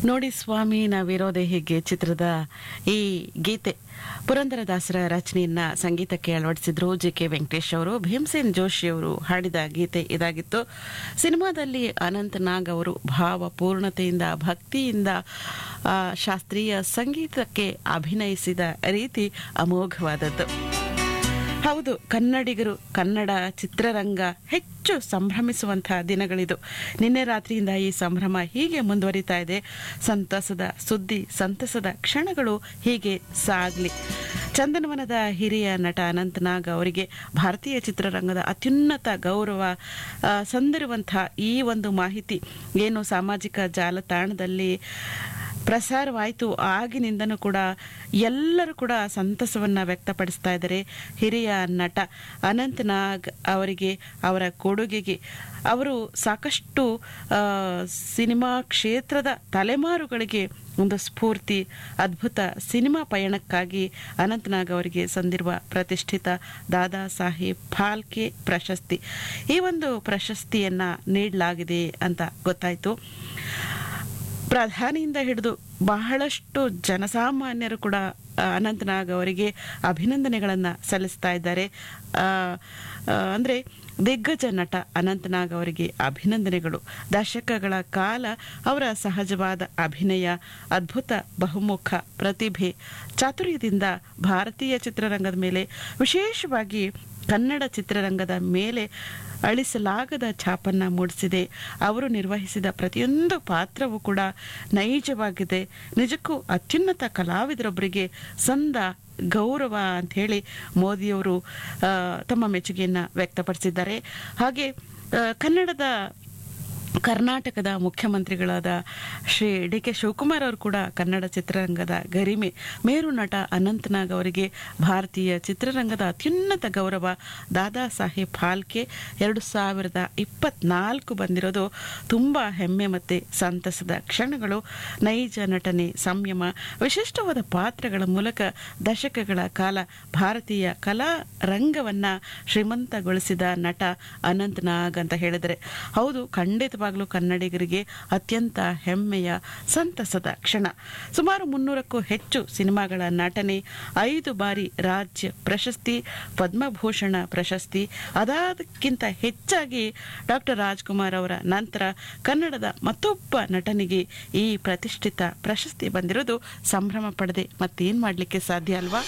ನೋಡಿ ಸ್ವಾಮಿ ನಾವಿರೋದೇ ಹೀಗೆ ಚಿತ್ರದ ಈ ಗೀತೆ ಪುರಂದರದಾಸರ ರಚನೆಯನ್ನ ಸಂಗೀತಕ್ಕೆ ಅಳವಡಿಸಿದ್ರು ಜಿ ಕೆ ವೆಂಕಟೇಶ್ ಅವರು ಭೀಮಸೇನ್ ಜೋಶಿ ಅವರು ಹಾಡಿದ ಗೀತೆ ಇದಾಗಿತ್ತು ಸಿನಿಮಾದಲ್ಲಿ ಅನಂತ್ ನಾಗ್ ಅವರು ಭಾವಪೂರ್ಣತೆಯಿಂದ ಭಕ್ತಿಯಿಂದ ಆ, ಶಾಸ್ತ್ರೀಯ ಸಂಗೀತಕ್ಕೆ ಅಭಿನಯಿಸಿದ ರೀತಿ ಅಮೋಘವಾದದ್ದು ಹೌದು ಕನ್ನಡಿಗರು ಕನ್ನಡ ಚಿತ್ರರಂಗ ಹೆಚ್ಚು ಸಂಭ್ರಮಿಸುವಂತಹ ದಿನಗಳಿದು ನಿನ್ನೆ ರಾತ್ರಿಯಿಂದ ಈ ಸಂಭ್ರಮ ಹೀಗೆ ಮುಂದುವರಿತಾ ಇದೆ ಸಂತಸದ ಸುದ್ದಿ ಸಂತಸದ ಕ್ಷಣಗಳು ಹೀಗೆ ಸಾಗಲಿ ಚಂದನವನದ ಹಿರಿಯ ನಟ ಅನಂತನಾಗ್ ಅವರಿಗೆ ಭಾರತೀಯ ಚಿತ್ರರಂಗದ ಅತ್ಯುನ್ನತ ಗೌರವ ಆ, ಸಂದಿರುವಂತಹ ಈ ಒಂದು ಮಾಹಿತಿ ಏನು ಸಾಮಾಜಿಕ ಜಾಲತಾಣದಲ್ಲಿ ಪ್ರಸಾರವಾಯಿತು ಆಗಿನಿಂದನೂ ಕೂಡ ಎಲ್ಲರೂ ಕೂಡ ಸಂತಸವನ್ನ ವ್ಯಕ್ತಪಡಿಸ್ತಾ ಇದ್ದಾರೆ ಹಿರಿಯ ನಟ ಅನಂತನಾಗ್ ಅವರಿಗೆ ಅವರ ಕೊಡುಗೆಗೆ ಅವರು ಸಾಕಷ್ಟು ಆ, ಸಿನಿಮಾ ಕ್ಷೇತ್ರದ ತಲೆಮಾರುಗಳಿಗೆ ಒಂದು ಸ್ಫೂರ್ತಿ ಅದ್ಭುತ ಸಿನಿಮಾ ಪಯಣಕ್ಕಾಗಿ ಅನಂತನಾಗ್ ಅವರಿಗೆ ಸಂದಿರುವ ಪ್ರತಿಷ್ಠಿತ ದಾದಾ ಸಾಹೇಬ್ ಫಾಲ್ಕೆ ಪ್ರಶಸ್ತಿ ಈ ಒಂದು ಪ್ರಶಸ್ತಿಯನ್ನ ನೀಡಲಾಗಿದೆ ಅಂತ ಗೊತ್ತಾಯಿತು ಪ್ರಧಾನಿಯಿಂದ ಹಿಡಿದು ಬಹಳಷ್ಟು ಜನಸಾಮಾನ್ಯರು ಕೂಡ ಆ, ಅನಂತನಾಗ್ ಅವರಿಗೆ ಅಭಿನಂದನೆಗಳನ್ನು ಸಲ್ಲಿಸ್ತಾ ಇದ್ದಾರೆ ಆ, ಆ, ಅಂದ್ರೆ ದಿಗ್ಗಜ ನಟ ಅನಂತನಾಗ್ ಅವರಿಗೆ ಅಭಿನಂದನೆಗಳು ದಶಕಗಳ ಕಾಲ ಅವರ ಸಹಜವಾದ ಅಭಿನಯ ಅದ್ಭುತ ಬಹುಮುಖ ಪ್ರತಿಭೆ ಚಾತುರ್ಯದಿಂದ ಭಾರತೀಯ ಚಿತ್ರರಂಗದ ಮೇಲೆ ವಿಶೇಷವಾಗಿ ಕನ್ನಡ ಚಿತ್ರರಂಗದ ಮೇಲೆ ಅಳಿಸಲಾಗದ ಛಾಪನ್ನ ಮೂಡಿಸಿದೆ ಅವರು ನಿರ್ವಹಿಸಿದ ಪ್ರತಿಯೊಂದು ಪಾತ್ರವೂ ಕೂಡ ನೈಜವಾಗಿದೆ ನಿಜಕ್ಕೂ ಅತ್ಯುನ್ನತ ಕಲಾವಿದರೊಬ್ಬರಿಗೆ ಸಂದ ಗೌರವ ಅಂತ ಹೇಳಿ ಮೋದಿಯವರು ಆ, ತಮ್ಮ ಮೆಚ್ಚುಗೆಯನ್ನ ವ್ಯಕ್ತಪಡಿಸಿದ್ದಾರೆ ಹಾಗೆ ಆ, ಕನ್ನಡದ ಕರ್ನಾಟಕದ ಮುಖ್ಯಮಂತ್ರಿಗಳಾದ ಶ್ರೀ ಡಿ ಕೆ ಶಿವಕುಮಾರ್ ಅವರು ಕೂಡ ಕನ್ನಡ ಚಿತ್ರರಂಗದ ಗರಿಮೆ ಮೇರು ನಟ ಅನಂತನಾಗ್ ಅವರಿಗೆ ಭಾರತೀಯ ಚಿತ್ರರಂಗದ ಅತ್ಯುನ್ನತ ಗೌರವ ದಾದಾ ಸಾಹೇಬ್ ಫಾಲ್ಕೆ ಎರಡು ಸಾವಿರದ ಇಪ್ಪತ್ನಾಲ್ಕು ಬಂದಿರೋದು ತುಂಬ ಹೆಮ್ಮೆ ಮತ್ತು ಸಂತಸದ ಕ್ಷಣಗಳು ನೈಜ ನಟನೆ ಸಂಯಮ ವಿಶಿಷ್ಟವಾದ ಪಾತ್ರಗಳ ಮೂಲಕ ದಶಕಗಳ ಕಾಲ ಭಾರತೀಯ ಕಲಾ ರಂಗವನ್ನ ಶ್ರೀಮಂತಗೊಳಿಸಿದ ನಟ ಅನಂತನಾಗ್ ಅಂತ ಹೇಳಿದರೆ ಹೌದು ಖಂಡಿತವಾಗ್ಲೂ ಕನ್ನಡಿಗರಿಗೆ ಅತ್ಯಂತ ಹೆಮ್ಮೆಯ ಸಂತಸದ ಕ್ಷಣ ಸುಮಾರು ಮುನ್ನೂರಕ್ಕೂ ಹೆಚ್ಚು ಸಿನಿಮಾಗಳ ನಟನೆ ಐದು ಬಾರಿ ರಾಜ್ಯ ಪ್ರಶಸ್ತಿ ಪದ್ಮಭೂಷಣ ಪ್ರಶಸ್ತಿ ಅದಾದಕ್ಕಿಂತ ಹೆಚ್ಚಾಗಿ ಡಾಕ್ಟರ್ ರಾಜ್ಕುಮಾರ್ ಅವರ ನಂತರ ಕನ್ನಡದ ಮತ್ತೊಬ್ಬ ನಟನಿಗೆ ಈ ಪ್ರತಿಷ್ಠಿತ ಪ್ರಶಸ್ತಿ ಬಂದಿರೋದು ಸಂಭ್ರಮ ಪಡದೆ ಮತ್ತೇನ್ ಮಾಡ್ಲಿಕ್ಕೆ ಸಾಧ್ಯ ಅಲ್ವಾ